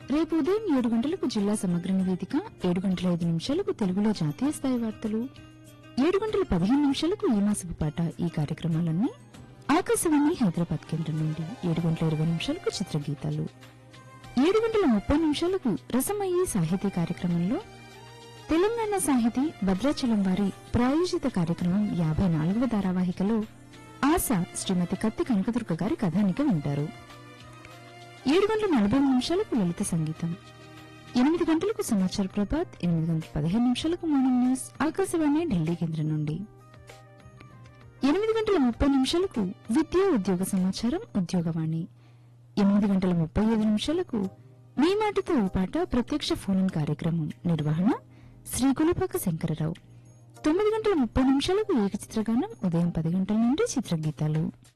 రేపు ఉదయం ఏడు గంటలకు జిల్లా సమగ్ర నివేదిక ఏడు గంటల ఐదు నిమిషాలకు తెలుగులో జాతీయ స్థాయి వార్తలు ఏడు గంటల పదిహేను నిమిషాలకు ఈ మాసపు పాట ఈ కార్యక్రమాలన్నీ ఆకాశవాణి హైదరాబాద్ కేంద్రం నుండి ఏడు గంటల ఇరవై నిమిషాలకు చిత్రగీతాలు ఏడు గంటల ముప్పై నిమిషాలకు రసమయ్యి సాహితీ కార్యక్రమంలో తెలంగాణ సాహితీ భద్రాచలం వారి ప్రాయోజిత కార్యక్రమం యాభై నాలుగవ ధారావాహికలో ఆశ శ్రీమతి కత్తి కనకదుర్గ గారి కథానిక వింటారు ఏడు గంటల నలభై నిమిషాలకు లలిత సంగీతం ఎనిమిది గంటలకు సమాచార ప్రభాత్ ఎనిమిది గంటల పదిహేను నిమిషాలకు మార్నింగ్ న్యూస్ ఆకాశవాణి ఢిల్లీ కేంద్రం నుండి ఎనిమిది గంటల ముప్పై నిమిషాలకు విద్యా ఉద్యోగ సమాచారం ఉద్యోగవాణి ఎనిమిది గంటల ముప్పై ఐదు నిమిషాలకు మీ మాటతో ఓ పాట ప్రత్యక్ష ఫోన్ ఇన్ కార్యక్రమం నిర్వహణ శ్రీ గులపాక శంకరరావు తొమ్మిది గంటల ముప్పై నిమిషాలకు ఏక చిత్రగానం ఉదయం పది గంటల నుండి చిత్రగీతాలు